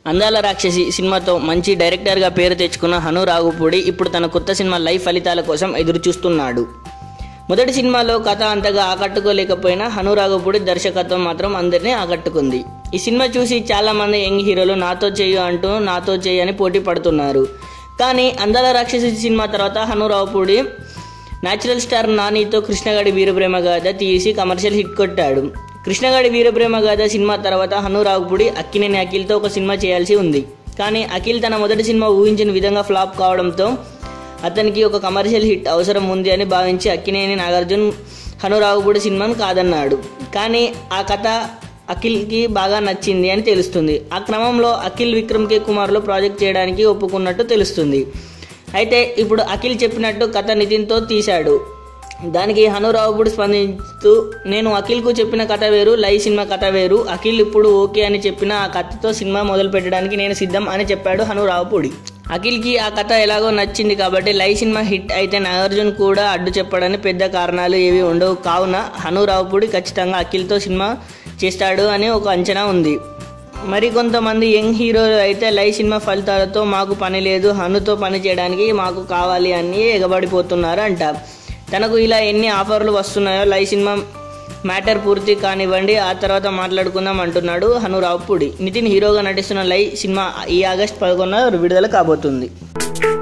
అందాల రాక్షసి సినిమాతో మంచి డైరెక్టర్గా పేరు తెచ్చుకున్న హను రాఘుపూడి ఇప్పుడు తన కొత్త సినిమా లైవ్ ఫలితాల కోసం ఎదురు చూస్తున్నాడు మొదటి సినిమాలో కథ అంతగా ఆకట్టుకోలేకపోయినా హను రాఘుపూడి దర్శకత్వం మాత్రం అందరినీ ఆకట్టుకుంది ఈ సినిమా చూసి చాలా మంది యంగ్ హీరోలు నాతో చేయు అంటూ నాతో చేయి అని పోటీ పడుతున్నారు కానీ అందాల రాక్షసి సినిమా తర్వాత హను రాఘుపూడి న్యాచురల్ స్టార్ నానితో కృష్ణగాడి వీరప్రేమ గాథ తీసి కమర్షియల్ హిట్ కొట్టాడు కృష్ణగాడి వీరప్రేమ గాథ సినిమా తర్వాత హను రాఘుపూడి అక్కినేని అఖిల్తో ఒక సినిమా చేయాల్సి ఉంది కానీ అఖిల్ తన మొదటి సినిమా ఊహించిన విధంగా ఫ్లాప్ కావడంతో అతనికి ఒక కమర్షియల్ హిట్ అవసరం ఉంది అని భావించి అక్కినేని నాగార్జున్ హను రాఘుపూడి సినిమాను కాదన్నాడు కానీ ఆ కథ అఖిల్కి బాగా నచ్చింది అని తెలుస్తుంది ఆ క్రమంలో అఖిల్ విక్రమ్ కే కుమార్లో ప్రాజెక్ట్ చేయడానికి ఒప్పుకున్నట్టు తెలుస్తుంది అయితే ఇప్పుడు అఖిల్ చెప్పినట్టు కథ నితిన్తో తీశాడు దానికి హనురావుపుడు స్పందిస్తూ నేను అఖిల్కు చెప్పిన కథ వేరు లై సినిమా కథ వేరు అఖిల్ ఇప్పుడు ఓకే అని చెప్పిన ఆ కథతో సినిమా మొదలు పెట్టడానికి నేను సిద్ధం అని చెప్పాడు హనురావుపూడి అఖిల్కి ఆ కథ ఎలాగో నచ్చింది కాబట్టి లై సినిమా హిట్ అయితే నాగార్జున్ కూడా అడ్డు చెప్పడానికి పెద్ద కారణాలు ఏవి ఉండవు కావున హనురావుపూడి ఖచ్చితంగా అఖిల్తో సినిమా చేస్తాడు అని ఒక అంచనా ఉంది మరి కొంతమంది యంగ్ హీరోలు అయితే లై సినిమా ఫలితాలతో మాకు పని లేదు హనుతో పని చేయడానికి మాకు కావాలి అని ఎగబడిపోతున్నారు అంట తనకు ఇలా ఎన్ని ఆఫర్లు వస్తున్నాయో లై సినిమా మ్యాటర్ పూర్తి కానివ్వండి ఆ తర్వాత మాట్లాడుకుందాం అంటున్నాడు హనురావుపూడి నితిన్ హీరోగా నటిస్తున్న లై సినిమా ఈ ఆగస్ట్ పదకొండున విడుదల కాబోతుంది